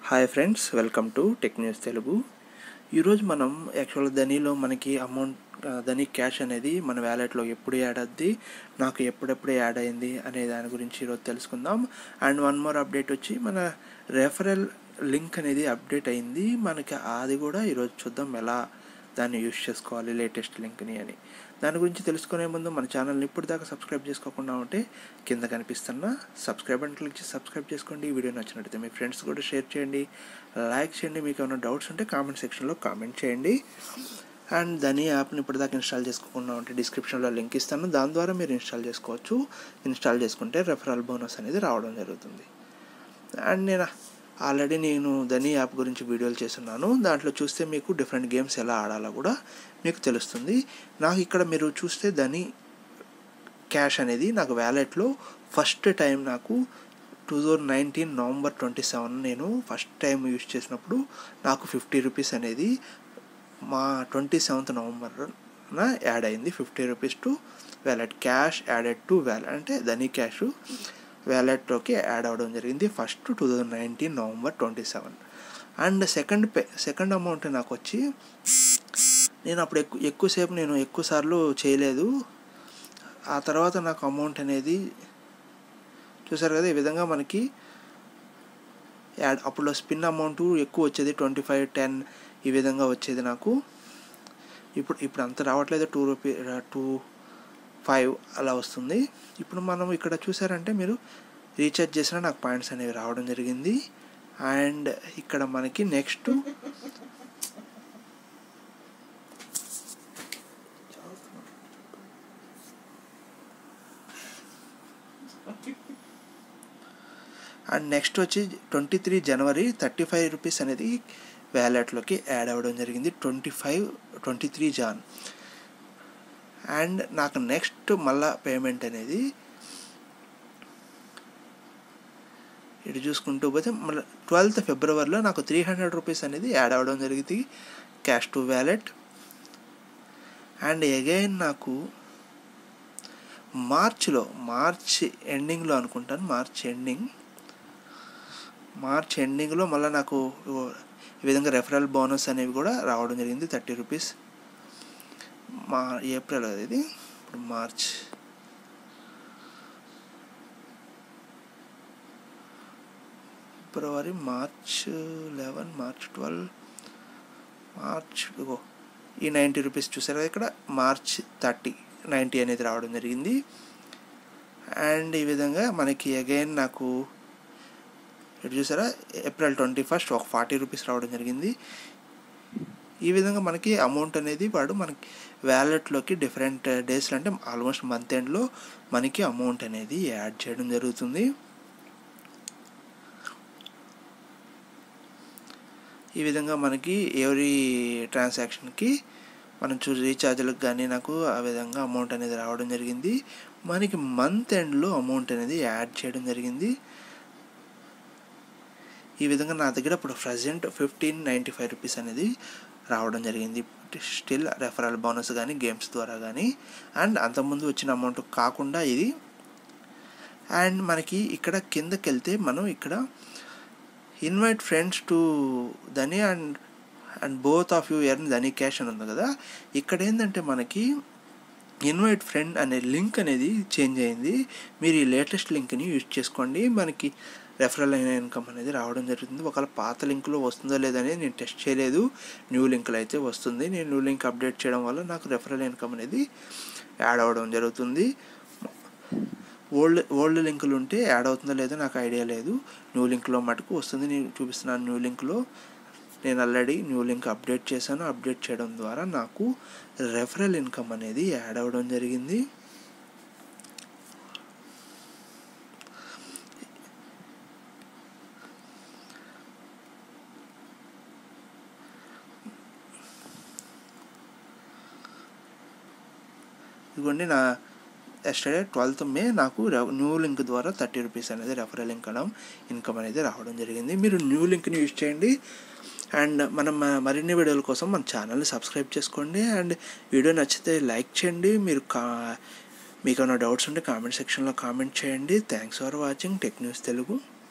hi friends welcome to tech news Telugu ఈరోజు మనం యాక్చువల్గా ధనీలో మనకి అమౌంట్ ధనీ క్యాష్ అనేది మన వ్యాలెట్లో ఎప్పుడు యాడ్ అవుద్ది నాకు ఎప్పుడెప్పుడు యాడ్ అయింది అనే దాని గురించి ఈరోజు తెలుసుకుందాం అండ్ వన్ మోర్ అప్డేట్ వచ్చి మన రెఫరల్ లింక్ అనేది అప్డేట్ అయింది మనకి అది కూడా ఈరోజు చూద్దాం ఎలా దాన్ని యూస్ చేసుకోవాలి లేటెస్ట్ లింక్ని అని దాని గురించి తెలుసుకునే ముందు మన ఛానల్ని ఇప్పుడు దాకా సబ్స్క్రైబ్ చేసుకోకుండా ఉంటే కింద కనిపిస్తున్న సబ్స్క్రైబ్ అని క్లిక్ చేసి సబ్స్క్రైబ్ చేసుకోండి ఈ వీడియో నచ్చినట్టయితే మీ ఫ్రెండ్స్ కూడా షేర్ చేయండి లైక్ చేయండి మీకు ఏమైనా డౌట్స్ ఉంటే కామెంట్ సెక్షన్లో కామెంట్ చేయండి అండ్ దాని యాప్ని ఇప్పటిదాకా ఇన్స్టాల్ చేసుకోకుండా ఉంటే డిస్క్రిప్షన్లో లింక్ ఇస్తాను దాని ద్వారా మీరు ఇన్స్టాల్ చేసుకోవచ్చు ఇన్స్టాల్ చేసుకుంటే రెఫరల్ బోనస్ అనేది రావడం జరుగుతుంది అండ్ నేను ఆల్రెడీ నేను ధనీ యాప్ గురించి వీడియోలు చేస్తున్నాను దాంట్లో చూస్తే మీకు డిఫరెంట్ గేమ్స్ ఎలా ఆడాలో కూడా మీకు తెలుస్తుంది నాకు ఇక్కడ మీరు చూస్తే ధనీ క్యాష్ అనేది నాకు వ్యాలెట్లో ఫస్ట్ టైం నాకు two thousand nineteen November twenty seven నేను ఫస్ట్ టైం యూజ్ చేసినప్పుడు నాకు ఫిఫ్టీ రూపీస్ అనేది మా ట్వంటీ సెవెంత్ నవంబర్న యాడ్ అయింది fifty rupees to wallet cash added to wallet అంటే ధనీ క్యాష్ వ్యాలెట్లోకి యాడ్ అవ్వడం జరిగింది first two thousand nineteen November twenty seven and second pay second amount నాకు వచ్చి నేను అప్పుడు ఎక్కువ ఎక్కువసేపు నేను ఎక్కువ సార్లు చేయలేదు ఆ తర్వాత నాకు అమౌంట్ అనేది చూసారు కదా ఈ విధంగా మనకి యాడ్ అప్పుడు స్పిన్ అమౌంట్ ఎక్కువ వచ్చేది ట్వంటీ ఫైవ్ టెన్ ఈ విధంగా వచ్చేది నాకు ఇప్పుడు ఇప్పుడు అంత రావట్లేదు టూ రూపీ టూ ఫైవ్ అలా వస్తుంది ఇప్పుడు మనం ఇక్కడ చూసారంటే మీరు రీఛార్జ్ చేసినా నాకు పాయింట్స్ అనేవి రావడం జరిగింది అండ్ ఇక్కడ మనకి నెక్స్ట్ అండ్ నెక్స్ట్ వచ్చి twenty three January thirty five rupees అనేది వ్యాలెట్లోకి యాడ్ అవ్వడం జరిగింది twenty five twenty three Jan and నాకు నెక్స్ట్ మళ్ళా పేమెంట్ అనేది ఇటు చూసుకుంటూ పోతే మళ్ళీ ట్వెల్త్ ఫిబ్రవరిలో నాకు త్రీ హండ్రెడ్ రూపీస్ అనేది యాడ్ అవ్వడం జరిగింది cash to wallet and again నాకు మార్చ్లో మార్చ్ ఎండింగ్లో అనుకుంటాను మార్చ్ ఎండింగ్ మార్చ్ ఎండింగ్లో మళ్ళీ నాకు ఈ విధంగా రెఫరల్ బోనస్ అనేవి కూడా రావడం జరిగింది థర్టీ రూపీస్ మా ఏప్రిల్ అది ఇది ఇప్పుడు March February March eleven March twelve March ఇగో ఈ నైంటీ రూపీస్ చూసారు కదా ఇక్కడ మార్చ్ థర్టీ నైంటీ అనేది రావడం జరిగింది అండ్ ఈ విధంగా మనకి అగైన్ నాకు ఇటు చూసారా ఏప్రిల్ ట్వంటీ ఫస్ట్ ఒక ఫార్టీ రూపీస్ రావడం జరిగింది ఈ విధంగా మనకి అమౌంట్ అనేది వాడు మనకి వ్యాలెట్లోకి డిఫరెంట్ డేస్లో అంటే ఆల్మోస్ట్ మంత్ ఎండ్లో మనకి అమౌంట్ అనేది యాడ్ చేయడం జరుగుతుంది ఈ విధంగా మనకి ఎవరీ ట్రాన్సాక్షన్కి మనం చూ రీఛార్జ్లకు కానీ నాకు ఆ విధంగా అమౌంట్ అనేది రావడం జరిగింది మనకి మంత్ ఎండ్లో అమౌంట్ అనేది యాడ్ చేయడం జరిగింది ఈ విధంగా నా దగ్గర ఇప్పుడు present fifteen ninety five rupees అనేది రావడం జరిగింది స్టిల్ రెఫరల్ బోనస్ కానీ గేమ్స్ ద్వారా కానీ అండ్ అంతకుముందు వచ్చిన అమౌంట్ కాకుండా ఇది అండ్ మనకి ఇక్కడ కిందకి వెళ్తే మనం ఇక్కడ invite friends to Dhani and and both of you earn Dhani cash అని ఉంది కదా ఇక్కడ ఏంటంటే మనకి ఇన్వైట్ ఫ్రెండ్ అనే లింక్ అనేది చేంజ్ అయింది మీరు ఈ లేటెస్ట్ లింక్ని యూజ్ చేసుకోండి మనకి రెఫరల్ అయిన ఇన్కమ్ అనేది రావడం జరుగుతుంది ఒకవేళ పాత లింక్లో వస్తుందో లేదని నేను టెస్ట్ చేయలేదు న్యూ లింక్లో అయితే వస్తుంది నేను న్యూ లింక్ అప్డేట్ చేయడం వల్ల నాకు రెఫరల్ ఇన్కమ్ అనేది యాడ్ అవ్వడం జరుగుతుంది ఓల్డ్ ఓల్డ్ లింకులు ఉంటే యాడ్ అవుతుందో లేదో నాకు ఐడియా లేదు న్యూ లింక్లో మటుకు వస్తుంది నేను చూపిస్తున్నాను న్యూ లింక్లో నేను ఆల్రెడీ న్యూ లింక్ అప్డేట్ చేశాను అప్డేట్ చేయడం ద్వారా నాకు రెఫరల్ ఇన్కమ్ అనేది యాడ్ అవ్వడం జరిగింది ఇదిగోండి నా ఎస్టర్డే ట్వెల్త్ మే నాకు న్యూ లింక్ ద్వారా థర్టీ రూపీస్ అనేది రెఫరల్ ఇన్కమ్ ఇన్కమ్ అనేది రావడం జరిగింది మీరు న్యూ లింక్ని యూజ్ చేయండి అండ్ మనం మరిన్ని వీడియోల కోసం మన ఛానల్ని సబ్స్క్రైబ్ చేసుకోండి అండ్ వీడియో నచ్చితే లైక్ చేయండి మీరు కా మీకు ఏమైనా డౌట్స్ ఉంటే కామెంట్ సెక్షన్లో కామెంట్ చేయండి thanks for watching tech news Telugu